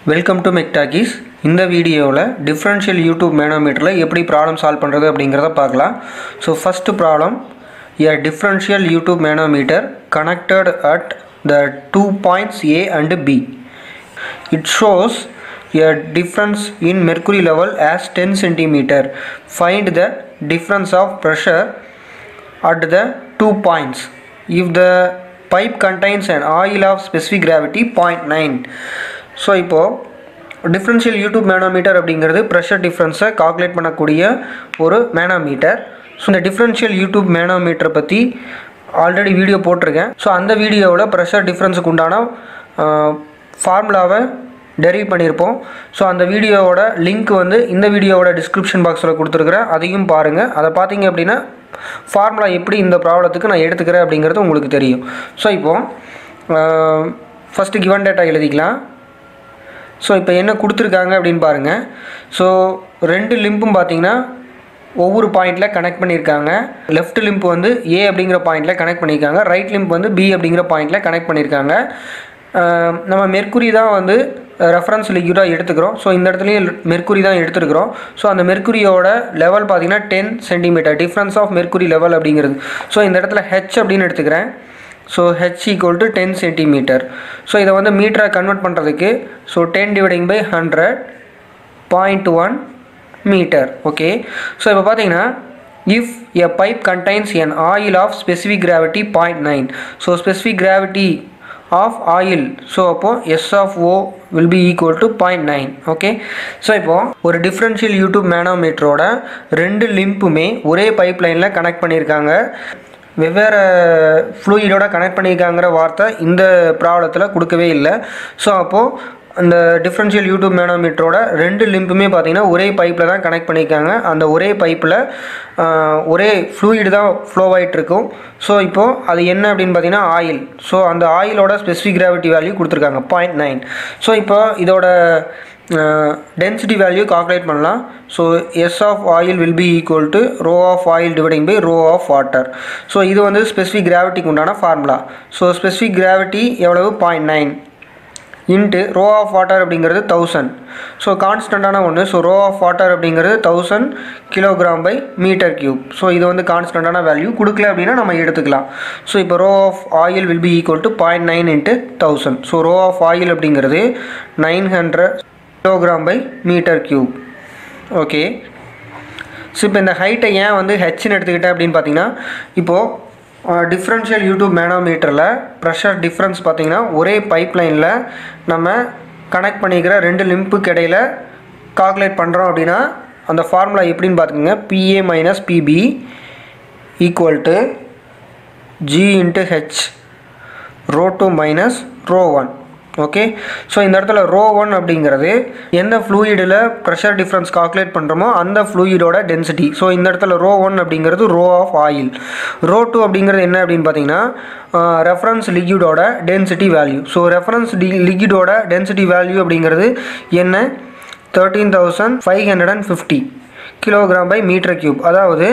Welcome to மெக்டாகிஸ் இந்த வீடியோவில் differential U tube மேனோமீட்டரில் எப்படி ப்ராப்ளம் சால்வ் பண்ணுறது அப்படிங்கிறத பார்க்கலாம் so first problem a differential U tube manometer connected at the two points A and B it shows a difference in mercury level as 10 centimeter find the difference of pressure at the two points if the pipe contains an oil of specific gravity 0.9 so இப்போது differential U tube manometer அப்படிங்கிறது pressure டிஃப்ரென்ஸை calculate பண்ணக்கூடிய ஒரு manometer so இந்த differential U tube மேனோமீட்டரை பற்றி already video போட்டிருக்கேன் so அந்த வீடியோவில் ப்ரெஷர் டிஃப்ரென்ஸுக்கு உண்டான ஃபார்முலாவை டெரிவ் பண்ணியிருப்போம் ஸோ அந்த வீடியோவோட லிங்க் வந்து இந்த வீடியோவோட டிஸ்கிரிப்ஷன் பாக்ஸில் கொடுத்துருக்குறேன் அதையும் பாருங்கள் அதை பார்த்தீங்க அப்படின்னா ஃபார்முலா எப்படி இந்த ப்ராப்ளத்துக்கு நான் எடுத்துக்கிறேன் அப்படிங்கிறது உங்களுக்கு தெரியும் ஸோ இப்போது ஃபஸ்ட்டு கிவன் டேட்டா எழுதிக்கலாம் ஸோ இப்போ என்ன கொடுத்துருக்காங்க அப்படின்னு பாருங்கள் ஸோ ரெண்டு லிம்பும் பார்த்தீங்கன்னா ஒவ்வொரு பாயிண்டில் கனெக்ட் பண்ணியிருக்காங்க லெஃப்ட் லிம்ப் வந்து ஏ அப்படிங்கிற பாயிண்டில் கனெக்ட் பண்ணியிருக்காங்க ரைட் லிம்ப் வந்து பி அப்படிங்கிற பாயிண்டில் கனெக்ட் பண்ணியிருக்காங்க நம்ம மெர்க்குரி தான் வந்து ரெஃபரன்ஸ் லிக்யூடாக எடுத்துக்கிறோம் ஸோ இந்த இடத்துலையும் மெர்க்குரி தான் எடுத்துருக்கிறோம் ஸோ அந்த மெர்க்குரியோட லெவல் பார்த்தீங்கன்னா ten centimetre difference of mercury level அப்படிங்கிறது ஸோ இந்த இடத்துல ஹெச் அப்படின்னு எடுத்துக்கிறேன் so H equal to ten centimetre so இதை வந்து மீட்டரை கன்வெர்ட் பண்ணுறதுக்கு so ten dividing by hundred point one metre okay so இப்போ பார்த்தீங்கன்னா if a pipe contains an oil of specific gravity 0.9 so specific gravity of oil so அப்போது S of O will be equal to point nine okay so இப்போது ஒரு differential YouTube மேனோமீட்டரோட ரெண்டு லிம்புமே ஒரே pipe லைனில் connect பண்ணியிருக்காங்க வெவ்வேறு ஃப்ளூயிடோட கனெக்ட் பண்ணியிருக்காங்கிற வார்த்தை இந்த ப்ராப்ளத்தில் கொடுக்கவே இல்லை ஸோ அப்போது அந்த டிஃப்ரென்ஷியல் யூடியூப் மேனோமீட்டரோட ரெண்டு லிம்புமே பார்த்தீங்கன்னா ஒரே பைப்பில் தான் கனெக்ட் பண்ணியிருக்காங்க அந்த ஒரே பைப்பில் ஒரே ஃப்ளூயிடு தான் ஃப்ளோ ஆகிட்டு இருக்கும் ஸோ இப்போது அது என்ன அப்படின்னு பார்த்தீங்கன்னா ஆயில் ஸோ அந்த ஆயிலோட ஸ்பெசிஃபிக் கிராவிட்டி வேல்யூ கொடுத்துருக்காங்க பாயிண்ட் நைன் ஸோ இப்போ இதோட டென்சிட்டி வேல்யூ கால்குலேட் பண்ணலாம் so S of oil will be equal to rho of oil dividing by rho of water so இது வந்து ஸ்பெசிஃபிக் கிராவிட்டிக்கு உண்டான ஃபார்முலா ஸோ ஸ்பெசிஃபிக் கிராவிட்டி எவ்வளவு point nine into rho of water அப்படிங்கிறது thousand so கான்ஸ்டண்ட்டான ஒன்று so rho of water அப்படிங்கிறது thousand kilogram by metre cube so இது வந்து கான்ஸ்டண்ட்டான வேல்யூ கொடுக்கல அப்படின்னா நம்ம எடுத்துக்கலாம் ஸோ இப்போ rho of oil will be equal to point nine into thousand so rho of oil அப்படிங்கிறது nine hundred kilogram by metre cube okay so இப்போ இந்த ஹைட்டை ஏன் வந்து ஹெச்னு எடுத்துக்கிட்டேன் அப்படின்னு பார்த்தீங்கன்னா இப்போது டிஃப்ரென்ஷியல் யூடியூப் மேனோமீட்டரில் ப்ரெஷர் டிஃப்ரென்ஸ் பார்த்திங்கன்னா ஒரே பைப் லைனில் நம்ம கனெக்ட் பண்ணிக்கிற ரெண்டு லிம்புக்கு இடையில் கால்குலேட் பண்ணுறோம் அப்படின்னா அந்த ஃபார்முலா எப்படின்னு பார்த்துக்கோங்க P A minus P B equal to G into H rho two minus rho one okay so இந்த இடத்துல ரோ ஒன் அப்படிங்கிறது எந்த ஃப்ளூயிடில் ப்ரெஷர் டிஃப்ரென்ஸ் கால்குலேட் பண்ணுறோமோ அந்த ஃப்ளூயிடோட டென்சிட்டி ஸோ இந்த இடத்துல ரோ ஒன் அப்படிங்கிறது rho of oil rho two அப்படிங்கிறது என்ன அப்படின்னு பார்த்தீங்கன்னா ரெஃபரன்ஸ் லிக்யூடோட density value so reference the லிக்யூடோட டென்சிட்டி வேல்யூ அப்படிங்கிறது என்ன thirteen thousand five hundred and fifty kilogram by metre cube அதாவது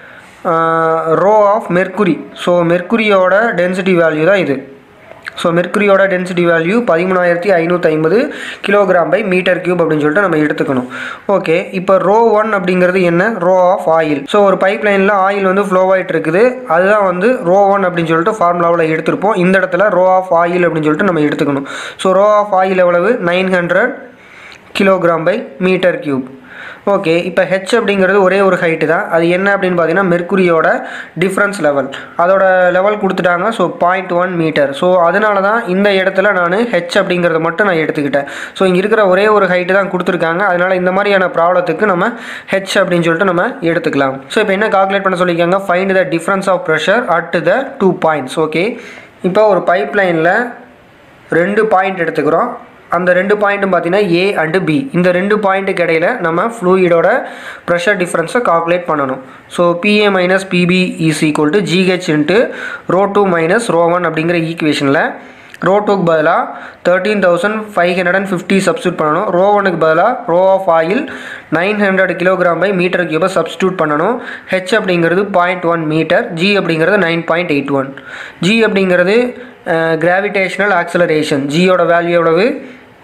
ரோ ஆஃப் மெர்க்குரி ஸோ மெர்க்குரியோட டென்சிட்டி வேல்யூ தான் இது ஸோ மெர்க்குரியோட டென்சிட்டி வேல்யூ பதிமூணாயிரத்தி ஐநூற்றி ஐம்பது கிலோகிராம் பை மீட்டர் கியூப் அப்படின்னு சொல்லிட்டு நம்ம எடுத்துக்கணும் ஓகே இப்போ ரோ ஒன் அப்படிங்கிறது என்ன ரோ ஆஃப் ஆயில் ஸோ ஒரு பைப் லைனில் ஆயில் வந்து ஃப்ளோ ஆகிட்டு இருக்குது அதுதான் வந்து ரோ ஒன் அப்படின்னு சொல்லிட்டு ஃபார்முலாவில் எடுத்திருப்போம் இந்த இடத்துல ரோ ஆஃப் ஆயில் அப்படின்னு சொல்லிட்டு நம்ம எடுத்துக்கணும் ஸோ ரோ ஆஃப் ஆயில் எவ்வளவு nine hundred kilogram by metre cube okay இப்போ ஹெச் அப்படிங்கிறது ஒரே ஒரு ஹைட்டு தான் அது என்ன அப்படின்னு பார்த்தீங்கன்னா மெர்க்குரியோட டிஃப்ரென்ஸ் லெவல் அதோட லெவல் கொடுத்துட்டாங்க so point one metre so அதனால தான் இந்த இடத்துல நான் ஹெச் அப்படிங்கிறத மட்டும் நான் எடுத்துக்கிட்டேன் ஸோ இங்கே இருக்கிற ஒரே ஒரு ஹைட்டு தான் கொடுத்துருக்காங்க அதனால் இந்த மாதிரியான ப்ராப்ளத்துக்கு நம்ம ஹெச் அப்படின்னு சொல்லிட்டு நம்ம எடுத்துக்கலாம் ஸோ இப்போ என்ன கால்குலேட் பண்ண சொல்லியிருக்காங்க find the difference of pressure at the two points okay இப்போ ஒரு பைப் லைனில் ரெண்டு பாயிண்ட் எடுத்துக்கிறோம் அந்த ரெண்டு பாயிண்ட்டும் பார்த்தீங்கன்னா ஏ அண்டு பி இந்த ரெண்டு பாயிண்ட்டுக்கு இடையில் நம்ம ஃப்ளூயிடோட ப்ரெஷர் டிஃப்ரென்ஸை கால்குலேட் பண்ணணும் so P A minus P B is equal to G H into rho two minus rho one அப்படிங்கிற ஈக்குவேஷனில் ரோ டூக்கு பதிலாக thirteen thousand five hundred and fifty substitute பண்ணணும் ரோ ஒனுக்கு பதிலாக rho of oil nine hundred kilogram by metre கியூபை substitute பண்ணணும் H அப்படிங்கிறது பாயிண்ட் ஒன் மீட்டர் ஜி அப்படிங்கிறது nine point eight one G அப்படிங்கிறது கிராவிடேஷனல் ஆக்சலரேஷன் ஜியோட வேல்யூ எவ்வளவு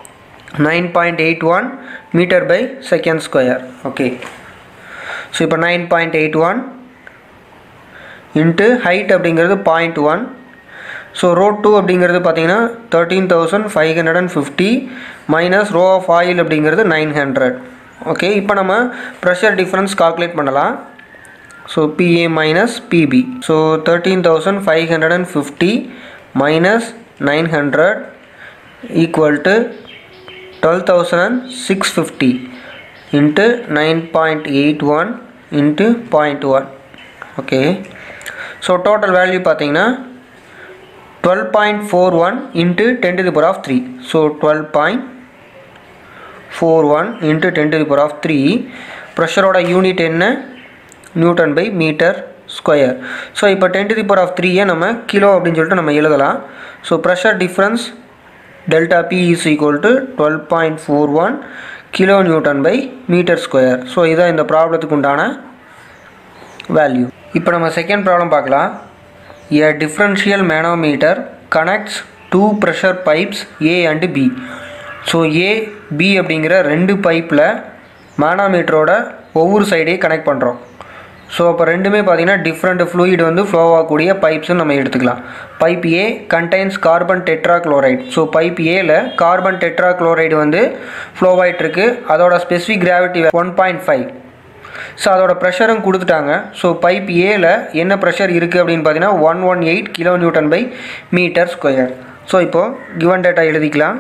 nine point eight one metre by second square okay so இப்போ nine point eight one into height அப்படிங்கிறது point one so rho two அப்படிங்கிறது பார்த்தீங்கன்னா thirteen thousand five hundred and fifty minus rho of oil அப்படிங்கிறது nine hundred okay இப்போ நம்ம pressure difference calculate பண்ணலாம் so P A minus P B so thirteen thousand five hundred and fifty minus nine hundred equal to twelve thousand and six fifty into nine point eight one into point one okay so total value பார்த்தீங்கன்னா twelve point four one into ten to the power of three so twelve point four one into ten to the power of three ப்ரெஷரோட unit என்ன newton by metre square so இப்போ ten to the power of த்ரீயை நம்ம kilo அப்படின்னு சொல்லிட்டு நம்ம எழுதலாம் so pressure difference delta P is equal to twelve point four one kilo newton by metre square so இதான் இந்த ப்ராப்ளத்துக்கு உண்டான வேல்யூ இப்போ நம்ம செகண்ட் ப்ராப்ளம் பார்க்கலாம் A differential manometer connects two pressure pipes A and B. So A B அப்படிங்கிற ரெண்டு பைப்பில் மேனாமீட்டரோட ஒவ்வொரு சைடையும் கனெக்ட் பண்ணுறோம் ஸோ அப்போ ரெண்டுமே பார்த்தீங்கன்னா டிஃப்ரெண்ட் ஃப்ளூயிட் வந்து ஃப்ளோ ஆகக்கூடிய பைப்ஸ்னு நம்ம எடுத்துக்கலாம் pipe A contains carbon tetrachloride so pipe ஏல கார்பன் டெட்ரா குளோரைடு வந்து ஃப்ளோ ஆகிட்டுருக்கு அதோட specific gravity one point five so அதோட ப்ரெஷரும் கொடுத்துட்டாங்க ஸோ பைப் ஏல என்ன ப்ரெஷர் இருக்குது அப்படின்னு பார்த்தீங்கன்னா one one eight kilo newton by metre square so இப்போது கிவன் டேட்டா எழுதிக்கலாம்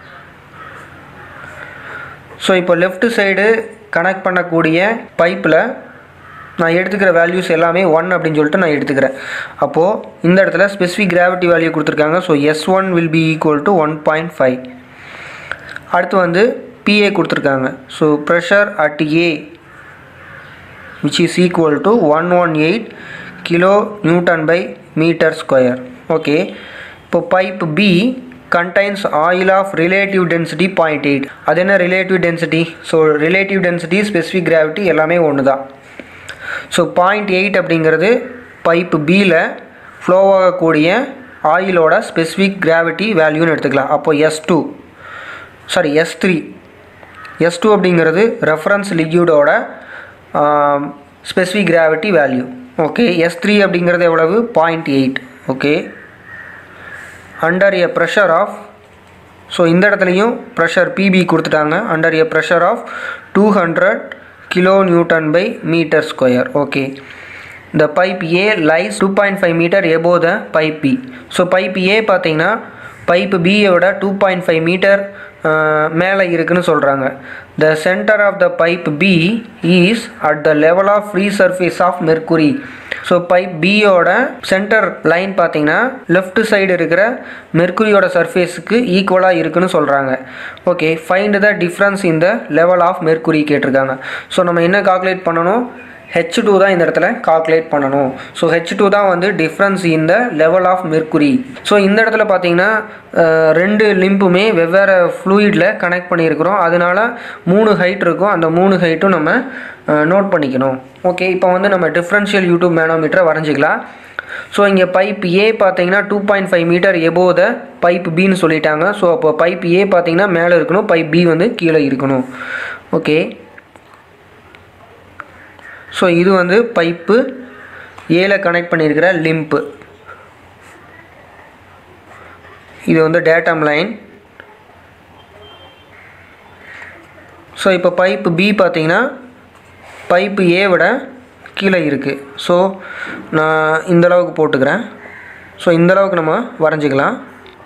ஸோ இப்போ லெஃப்ட் சைடு கனெக்ட் பண்ணக்கூடிய பைப்பில் நான் எடுத்துக்கிற வேல்யூஸ் எல்லாமே ஒன் அப்படின்னு சொல்லிட்டு நான் எடுத்துக்கிறேன் அப்போது இந்த இடத்துல ஸ்பெசிஃபிக் கிராவிட்டி வேல்யூ கொடுத்துருக்காங்க so S one will be equal to one point five அடுத்து வந்து பிஏ கொடுத்துருக்காங்க so pressure at A which is equal to 118 kilo newton by meter square okay இப்போ pipe B contains oil of relative density 0.8 அது என்ன relative density so relative density specific gravity எல்லாமே ஒன்று தான் ஸோ பாயிண்ட் எயிட் அப்படிங்கிறது pipe பியில் flow ஆகக்கூடிய ஆயிலோட ஸ்பெசிஃபிக் கிராவிட்டி வேல்யூன்னு எடுத்துக்கலாம் அப்போ S two sorry S three S two அப்படிங்கிறது ரெஃபரன்ஸ் லிக்யூடோட specific gravity value okay S three அப்படிங்கிறது எவ்வளவு point eight okay under a pressure of so இந்த இடத்துலையும் ப்ரெஷர் பிபி கொடுத்துட்டாங்க under a pressure of two hundred kilo newton by metre square okay இந்த pipe A lies two point five metre above the pipe B so pipe A பார்த்தீங்கன்னா pipe பியோட two point five metre மேலே இருக்குன்னு சொல்கிறாங்க the centre of the pipe B is at the level of free surface of mercury so pipe பியோட centre line பார்த்தீங்கன்னா left side இருக்கிற மெர்குரியோட சர்ஃபேஸுக்கு ஈக்குவலாக இருக்குன்னு சொல்கிறாங்க okay find the difference in the level of mercury கேட்டிருக்காங்க ஸோ நம்ம என்ன கால்குலேட் பண்ணணும் ஹெச் டூ தான் இந்த இடத்துல கால்குலேட் பண்ணணும் ஸோ ஹெச் டூ தான் வந்து difference in the level of mercury so இந்த இடத்துல பார்த்தீங்கன்னா அஹ், ரெண்டு லிம்புமே வெவ்வேறு ஃப்ளூயிடில் கனெக்ட் பண்ணியிருக்கிறோம் அதனால மூணு ஹைட் இருக்கும் அந்த மூணு ஹைட்டும் நம்ம நோட் பண்ணிக்கணும் ஓகே இப்போ வந்து நம்ம டிஃப்ரென்ஷியல் யூடியூப் மேனோமீட்டரை வரைஞ்சிக்கலாம் ஸோ இங்கே பைப் ஏ பார்த்தீங்கன்னா two point five metre above the pipe பின்னு சொல்லிட்டாங்க ஸோ அப்போ பைப் ஏ பார்த்தீங்கன்னா மேலே இருக்கணும் பைப் பி வந்து கீழே இருக்கணும் ஓகே ஸோ இது வந்து பைப்பு ஏல கனெக்ட் பண்ணியிருக்கிற லிம்ப்பு இது வந்து டேட்டம் லைன் ஸோ இப்போ பைப்பு பி பார்த்தீங்கன்னா பைப்பு ஏ விட கீழே இருக்குது ஸோ நான் இந்த அளவுக்கு போட்டுக்கிறேன் ஸோ இந்த அளவுக்கு நம்ம வரைஞ்சிக்கலாம்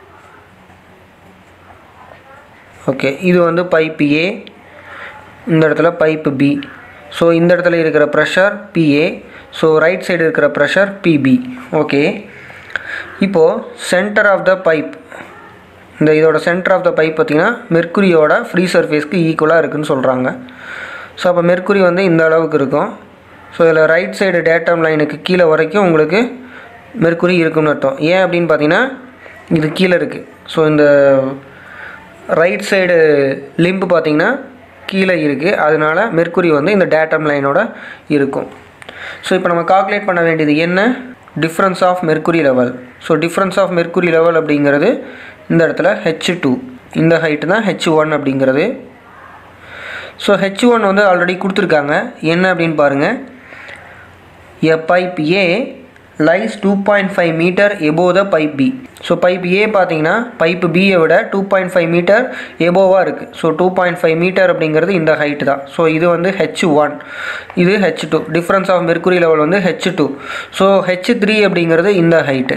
ஓகே இது வந்து பைப்பு ஏ இந்த இடத்துல பைப்பு பி ஸோ இந்த இடத்துல இருக்கிற pressure P A so right side இருக்கிற ப்ரெஷர் பிபி ஓகே இப்போது சென்டர் ஆஃப் த பைப் இந்த இதோட சென்டர் ஆஃப் த பைப் பார்த்திங்கன்னா மெர்க்குரியோட ஃப்ரீ சர்ஃபேஸ்க்கு ஈக்குவலாக இருக்குன்னு சொல்கிறாங்க ஸோ அப்போ மெர்க்குரி வந்து இந்த அளவுக்கு இருக்கும் ஸோ இதில் ரைட் சைடு டேட்டம் லைனுக்கு கீழே வரைக்கும் உங்களுக்கு மெர்க்குரி இருக்கும்னு அர்த்தம் ஏன் அப்படின்னு பார்த்தீங்கன்னா இது கீழே இருக்குது ஸோ இந்த ரைட் சைடு லிம்பு பார்த்தீங்கன்னா கீழே இருக்குது அதனால மெர்க்குரி வந்து இந்த டேட்டம் லைனோட இருக்கும் ஸோ இப்போ நம்ம கால்குலேட் பண்ண வேண்டியது என்ன difference of mercury level so difference of mercury level அப்படிங்கிறது இந்த இடத்துல ஹெச் டூ இந்த ஹைட்டு தான் ஹெச் ஒன் அப்படிங்கிறது ஸோ ஹெச் ஒன் வந்து ஆல்ரெடி கொடுத்துருக்காங்க என்ன அப்படின்னு பாருங்கள் a pipe A lies two point five metre above the pipe B so pipe A பார்த்தீங்கன்னா பைப் பியை விட டூ பாயிண்ட் ஃபைவ் மீட்டர் எபோவாக இருக்குது so two point five metre அப்படிங்கிறது இந்த ஹைட்டு தான் ஸோ இது வந்து ஹெச் ஒன் இது H two difference of mercury level வந்து H two so H three அப்படிங்கிறது இந்த ஹைட்டு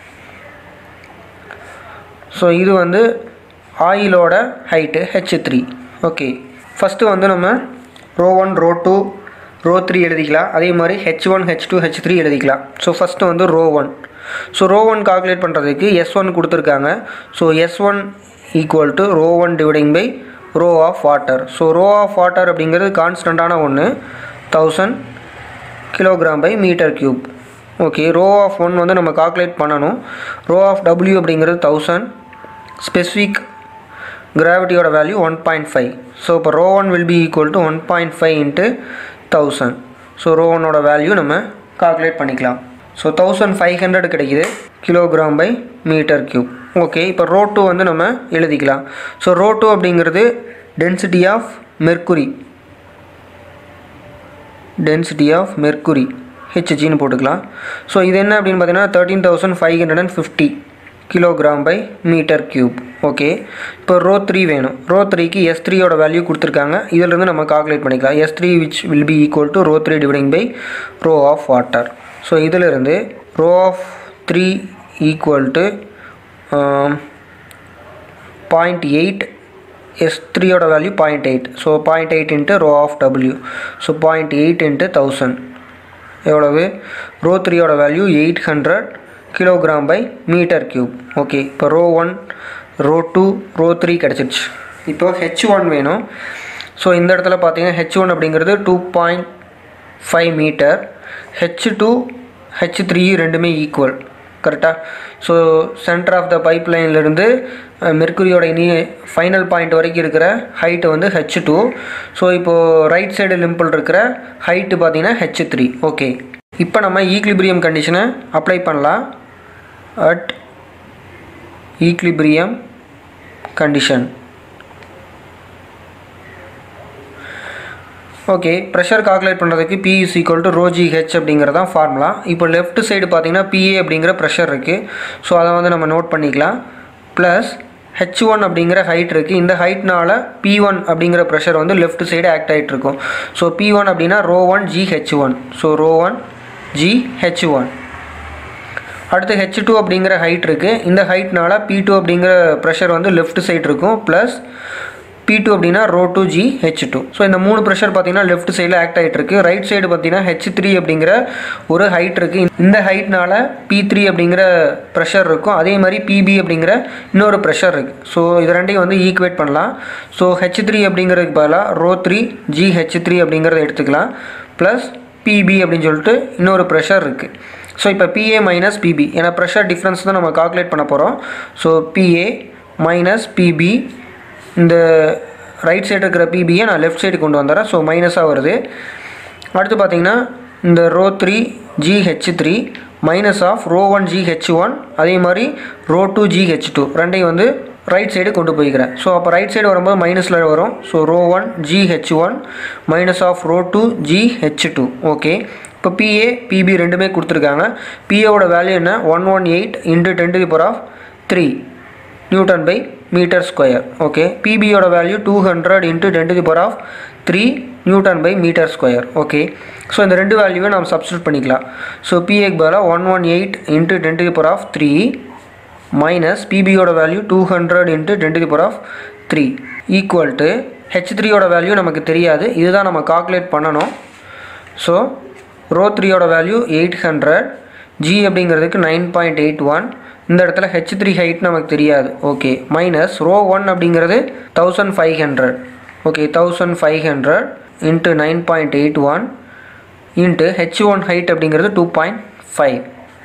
ஸோ இது வந்து ஆயிலோட height H three okay first வந்து நம்ம rho one rho two rho three எழுதிக்கலாம் அதே மாதிரி H one H two H three எழுதிக்கலாம் ஸோ ஃபஸ்ட்டு வந்து rho one so rho one calculate பண்ணுறதுக்கு எஸ் ஒன் கொடுத்துருக்காங்க so S one equal to rho one dividing by rho of water so rho of water அப்படிங்கிறது கான்ஸ்டண்ட்டான ஒன்று thousand kilogram by metre cube okay rho of one வந்து நம்ம calculate பண்ணணும் rho of W அப்படிங்கிறது thousand specific கிராவிட்டியோட value one point five so இப்போ rho one will be equal to one point five into thousand so rho ஒன்னோட value நம்ம calculate பண்ணிக்கலாம் so thousand five hundred கிடைக்குது kilogram by metre cube okay இப்போ rho two வந்து நம்ம எழுதிக்கலாம் so rho two அப்படிங்கிறது density of mercury density of mercury ஹெச்ஜின்னு போட்டுக்கலாம் ஸோ இது என்ன அப்படின்னு பார்த்தீங்கன்னா thirteen thousand five hundred and fifty kilogram by metre cube okay இப்போ ரோ த்ரீ வேணும் ரோ த்ரீக்கு எஸ் த்ரீயோட வேல்யூ கொடுத்துருக்காங்க இதிலிருந்து நம்ம கால்குலேட் பண்ணிக்கலாம் S three which will be equal to rho three dividing by rho of water so இதிலிருந்து rho of three equal to point eight S த்ரீயோட value point eight so point eight into rho of W so point eight into thousand எவ்வளவு rho த்ரீயோட value eight hundred kilogram by metre cube okay இப்போ rho one rho two rho three கிடச்சிருச்சு இப்போ H one வேணும் so இந்த இடத்துல பார்த்தீங்கன்னா H one அப்படிங்கிறது two point five metre H two H three ரெண்டுமே ஈக்குவல் கரெக்டாக so centre of the pipe லைன்லேருந்து மெர்க்குரியோட இனி ஃபைனல் பாயிண்ட் வரைக்கும் இருக்கிற ஹைட்டு வந்து ஹெச் டூ ஸோ இப்போது ரைட் சைடு லிம்பிள் இருக்கிற ஹைட்டு பார்த்தீங்கன்னா ஹெச் த்ரீ ஓகே இப்போ நம்ம ஈக்லிபிரியம் கண்டிஷனை அப்ளை பண்ணலாம் at equilibrium condition okay pressure calculate பண்ணுறதுக்கு P is equal to rho g H அப்படிங்கிறதான் ஃபார்முலா இப்போ லெஃப்ட் சைடு பார்த்தீங்கன்னா பிஏ அப்படிங்கிற ப்ரெஷர் இருக்குது ஸோ அதை வந்து நம்ம நோட் பண்ணிக்கலாம் ப்ளஸ் ஹெச் ஒன் அப்படிங்கிற ஹைட் இருக்குது இந்த ஹைட்னால பி ஒன் அப்படிங்கிற ப்ரெஷர் வந்து லெஃப்ட் சைடு ஆக்ட் ஆகிட்டு இருக்கும் ஸோ பி ஒன் அப்படின்னா rho one G H one so rho one G H one அடுத்து ஹெச் டூ அப்படிங்கிற ஹைட் இருக்குது இந்த ஹைட்னால பி டூ அப்படிங்கிற ப்ரெஷர் வந்து லெஃப்ட் சைடு இருக்கும் ப்ளஸ் பி டூ அப்படின்னா rho two G H two so இந்த மூணு ப்ரெஷர் பார்த்தீங்கன்னா லெஃப்ட் சைடில் ஆக்ட் ஆகிட்டு இருக்கு ரைட் சைடு பார்த்தீங்கன்னா ஹெச் த்ரீ அப்படிங்கிற ஒரு ஹைட் இருக்குது இந்த ஹைட்னால பி த்ரீ அப்படிங்கிற ப்ரெஷர் இருக்கும் அதே மாதிரி பிபி அப்படிங்கிற இன்னொரு ப்ரெஷர் இருக்குது ஸோ இது ரெண்டையும் வந்து ஈக்குவேட் பண்ணலாம் ஸோ ஹெச் த்ரீ அப்படிங்கிறதுக்கு பதிலாக rho three G H three அப்படிங்கிறத எடுத்துக்கலாம் ப்ளஸ் பிபி அப்படின்னு சொல்லிட்டு இன்னொரு ப்ரெஷர் இருக்குது ஸோ இப்போ பிஏ மைனஸ் பிபி ஏன்னா ப்ரெஷர் டிஃப்ரென்ஸ் தான் நம்ம கால்குலேட் பண்ண போகிறோம் ஸோ பிஏ மைனஸ் பிபி இந்த ரைட் சைடு இருக்கிற பிபியை நான் லெஃப்ட் சைடு கொண்டு வந்துடுறேன் ஸோ மைனஸாக வருது அடுத்து பார்த்தீங்கன்னா இந்த rho three G H three minus of rho one G H one அதே மாதிரி rho two G H two ரெண்டையும் வந்து ரைட் சைடு கொண்டு போய்க்கிறேன் ஸோ அப்போ ரைட் சைடு வரும்போது மைனஸில் வரும் so rho one G H one minus of rho two G H two okay இப்போ பிஏ பிபி ரெண்டுமே கொடுத்துருக்காங்க பிஏவோட வேல்யூ என்ன one one eight into ten to the power of three newton by metre square okay பிபியோட value two hundred into ten to the power of three newton by metre square okay so இந்த ரெண்டு வேல்யூவை நம்ம substitute பண்ணிக்கலாம் so பிஏக்கு பதிலாக one one eight into ten to the power of three minus பிபியோட value two hundred into ten to the power of three equal to H த்ரீயோட value நமக்கு தெரியாது இதுதான் நம்ம கால்குலேட் பண்ணணும் ஸோ ரோ த்ரீயோட வேல்யூ எயிட் ஹண்ட்ரட் ஜி அப்படிங்கிறதுக்கு nine point eight one இந்த இடத்துல ஹெச் த்ரீ ஹைட் நமக்கு தெரியாது ஓகே மைனஸ் ரோ ஒன் அப்படிங்கிறது thousand five hundred okay thousand five hundred into nine point eight one into H one height அப்படிங்கிறது two point five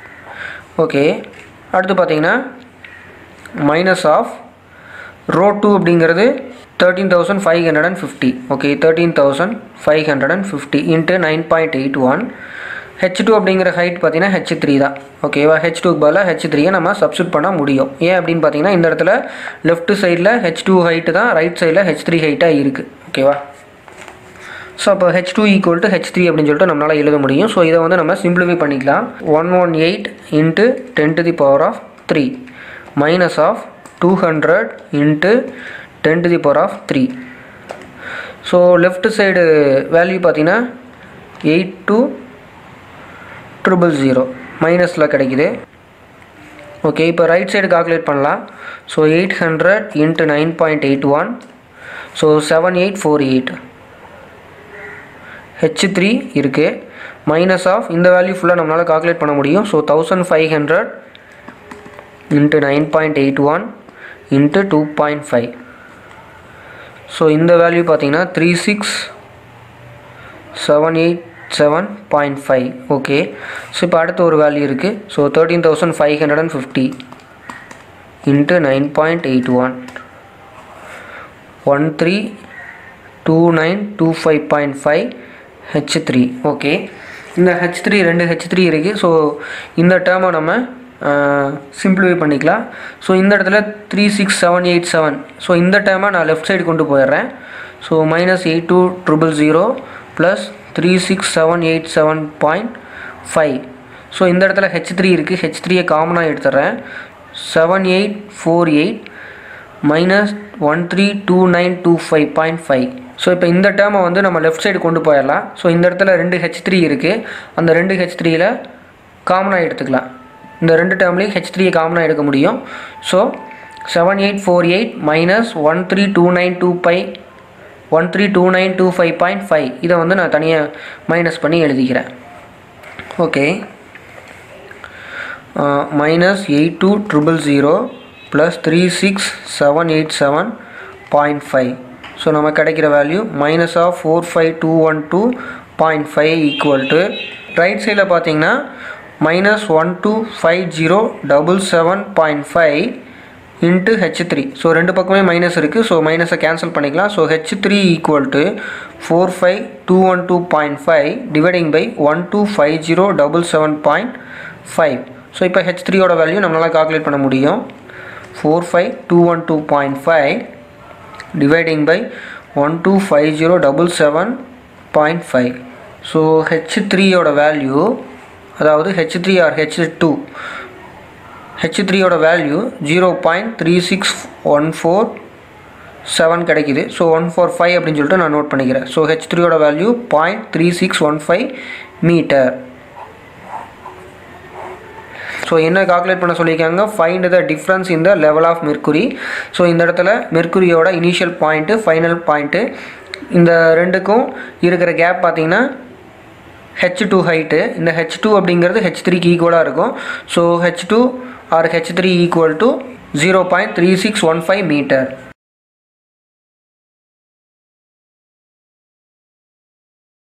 okay அடுத்து பார்த்தீங்கன்னா minus of rho two அப்படிங்கிறது thirteen thousand five hundred and fifty okay thirteen thousand five hundred and fifty into nine point eight one H two அப்படிங்கிற height பார்த்தீங்கன்னா H three தான் ஓகேவா H டூக்கு பதிலாக H த்ரீயை நம்ம சப்ஸ்டியூட் பண்ண முடியும் ஏன் அப்படின்னு பார்த்தீங்கன்னா இந்த இடத்துல லெஃப்ட் சைடில் ஹெச் டூ ஹைட்டு தான் ரைட் சைடில் ஹெச் த்ரீ ஹைட்டாக இருக்குது ஓகேவா ஸோ அப்போ H two equal to H three அப்படின்னு சொல்லிட்டு நம்மளால் எழுத முடியும் ஸோ இதை வந்து நம்ம சிம்பிளிஃபை பண்ணிக்கலாம் one one eight into ten to the power of three minus of two hundred into ten to the power of three so left side value பார்த்தீங்கன்னா எயிட் டூ ட்ரிபிள் ஜீரோ மைனஸில் கிடைக்குது okay இப்போ right side calculate பண்ணலாம் so eight hundred into nine point eight one so seven eight four eight H three இருக்குது minus of இந்த value ஃபுல்லாக நம்மளால் calculate பண்ண முடியும் so thousand five hundred into nine point eight one into two point five so இந்த value பார்த்தீங்கன்னா three six seven eight seven point five okay so இப்போ அடுத்த ஒரு வேல்யூ இருக்குது so thirteen thousand five hundred and fifty into nine point eight one one three two nine two five point five H three okay இந்த H three ரெண்டு H three இருக்குது so இந்த டேர்மை நம்ம சிம்பிளிஃபை பண்ணிக்கலாம் ஸோ இந்த இடத்துல three six seven eight seven so இந்த டேர்மை நான் லெஃப்ட் சைடு கொண்டு போயிடுறேன் so minus eight two triple zero plus three six seven eight seven point five so இந்த இடத்துல ஹெச் த்ரீ இருக்குது ஹெச் த்ரீயை காமனாக எடுத்துட்றேன் seven eight four eight minus one three two nine two five point five so இப்போ இந்த டேர்மை வந்து நம்ம லெஃப்ட் சைடு கொண்டு போயிடலாம் ஸோ இந்த இடத்துல ரெண்டு ஹெச் த்ரீ இருக்குது அந்த ரெண்டு ஹெச் த்ரீயில் காமனாக எடுத்துக்கலாம் இந்த ரெண்டு டேர்ம்லேயும் ஹெச் த்ரீயை காமனாக எடுக்க முடியும் so seven eight four eight minus one three two nine two five one three two nine two five point five இதை வந்து நான் தனியாக மைனஸ் பண்ணி எழுதிக்கிறேன் okay minus eight two triple zero plus three six seven eight seven point five so நம்ம கிடைக்கிற value minus of four five two one two point five equal to right சைடில் பார்த்தீங்கன்னா minus one two five zero double seven point five into H three so ரெண்டு பக்கமே minus இருக்குது so மைனஸை cancel பண்ணிக்கலாம் so H three equal to four five two one two point five dividing by one two five zero double seven point five so இப்போ H த்ரீயோட value நம்மளால் calculate பண்ண முடியும் four five two one two point five dividing by one two five zero double seven point five so H த்ரீயோட value அதாவது H three R H two H த்ரீயோட value zero point three six one four seven கிடைக்குது so one four five அப்படின்னு சொல்லிட்டு நான் note பண்ணிக்கிறேன் so H த்ரீயோட value point three six one five metre so என்ன கால்குலேட் பண்ண சொல்லியிருக்காங்க ஃபைண்ட் த டிஃப்ரென்ஸ் இந்த லெவல் ஆஃப் மெர்க்குரி ஸோ இந்த இடத்துல மெர்க்குரியோட இனிஷியல் பாயிண்ட்டு ஃபைனல் பாயிண்ட்டு இந்த ரெண்டுக்கும் இருக்கிற கேப் பார்த்தீங்கன்னா ஹெச் டூ ஹைட்டு இந்த ஹெச் டூ அப்படிங்கிறது ஹெச் த்ரீக்கு ஈக்குவலாக இருக்கும் so H two or H three equal to zero point three six one five metre